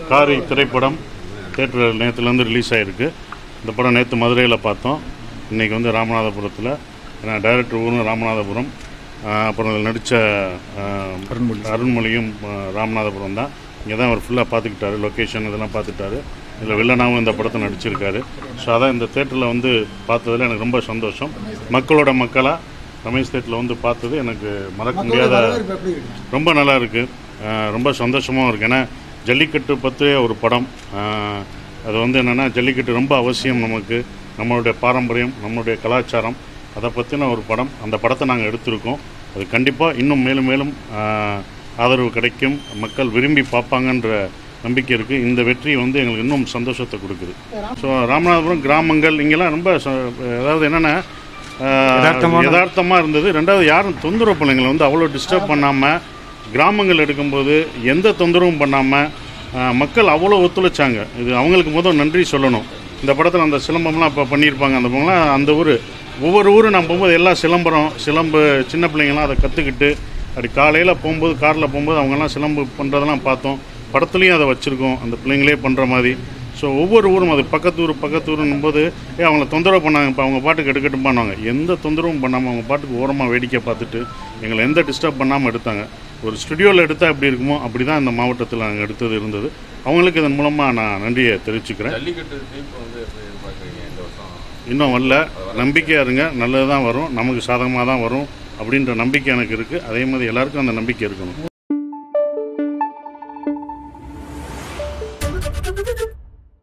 காரி திரைப்படம் தேட்டரில் நேற்றுலேருந்து ரிலீஸ் ஆகிருக்கு இந்த படம் நேற்று மதுரையில் பார்த்தோம் இன்றைக்கி வந்து ராமநாதபுரத்தில் ஏன்னா டைரக்டர் ஊரும் ராமநாதபுரம் ஆஹ் அப்புறம் அதில் நடித்த அருண்மொழி. அருண்மொழியும் ஆஹ் ராமநாதபுரம் தான் இங்கே தான் அவர் ஃபுல்லாக பார்த்துக்கிட்டாரு லொக்கேஷன் இதெல்லாம் பார்த்துட்டாரு இதில் வில்லனாவும் இந்த படத்தை நடிச்சிருக்காரு ஸோ அதான் இந்த தேட்டரில் வந்து பார்த்ததுல எனக்கு ரொம்ப சந்தோஷம் மக்களோட மக்களாக ரமேஷ் தேட்டரில் வந்து பார்த்தது எனக்கு மறக்க முடியாத ரொம்ப நல்லா இருக்கு அஹ் ரொம்ப சந்தோஷமாகவும் இருக்கு ஏன்னா ஜல்லிக்கட்டு பற்றிய ஒரு படம் அஹ் அது வந்து என்னென்னா ஜல்லிக்கட்டு ரொம்ப அவசியம் நமக்கு நம்மளுடைய பாரம்பரியம் நம்மளுடைய கலாச்சாரம் அதை பற்றின ஒரு படம் அந்த படத்தை நாங்கள் எடுத்திருக்கோம் அது கண்டிப்பாக இன்னும் மேலும் மேலும் அஹ், ஆதரவு கிடைக்கும் மக்கள் விரும்பி பார்ப்பாங்கன்ற நம்பிக்கை இருக்குது இந்த வெற்றி வந்து எங்களுக்கு இன்னும் சந்தோஷத்தை கொடுக்குது ஸோ ராமநாதபுரம் கிராமங்கள் இங்கெல்லாம் ரொம்ப ச- அதாவது என்னென்னா யதார்த்தமான- யதார்த்தமாக இருந்தது ரெண்டாவது யாரும் தொந்தரவு பிள்ளைங்களை வந்து அவ்வளோ டிஸ்டர்ப் பண்ணாமல் கிராமங்கள் எடுக்கும்போது எந்த தொந்தரவும் பண்ணாமல் மக்கள் அவ்வளோ ஒத்துழைச்சாங்க இது அவங்களுக்கு முதல் நன்றி சொல்லணும் இந்த படத்தில் அந்த சிலம்பம்லாம் இப்போ பண்ணியிருப்பாங்க அந்த பொங்கலாம் அந்த ஊர் ஒவ்வொரு ஊரும் நான் போகும்போது எல்லா சிலம்பரம் சிலம்பு சின்ன பிள்ளைங்களாம் அதை கற்றுக்கிட்டு அப்படி காலையில் போகும்போது காரில் போகும்போது அவங்கெல்லாம் சிலம்பு பண்ணுறதெல்லாம் பார்த்தோம் படத்துலையும் அதை வச்சுருக்கோம் அந்த பிள்ளைங்களே பண்ணுற மாதிரி ஸோ ஒவ்வொரு ஊரும் அது பக்கத்து ஊர் பக்கத்து ஊருன்னும் போது ஏ அவங்கள தொந்தரவு பண்ணாங்க இப்போ அவங்க பாட்டுக்கு எடுக்கட்டும் பண்ணுவாங்க எந்த தொந்தரவும் பண்ணாமல் அவங்க பாட்டுக்கு ஓரமாக வேடிக்கை பார்த்துட்டு எங்களை எந்த டிஸ்டர்ப் பண்ணாமல் எடுத்தாங்க ஒரு ஸ்டுடியோவில் எடுத்தால் எப்படி இருக்குமோ அப்படி தான் இந்த மாவட்டத்தில் நாங்கள் எடுத்தது இருந்தது அவங்களுக்கு இதன் மூலமாக நான் நன்றியை தெரிவிச்சுக்கிறேன் ஜல்லிக்கட்டு தீர்ப்பு வந்து எப்படி எதிர்பார்க்குறீங்க இந்த வருஷம் இன்னும் வரல நம்பிக்கையாக இருங்க நல்லது தான் வரும் நமக்கு சாதகமாக தான் வரும் அப்படின்ற நம்பிக்கை எனக்கு இருக்குது அதே மாதிரி எல்லாருக்கும் அந்த நம்பிக்கை இருக்கணும்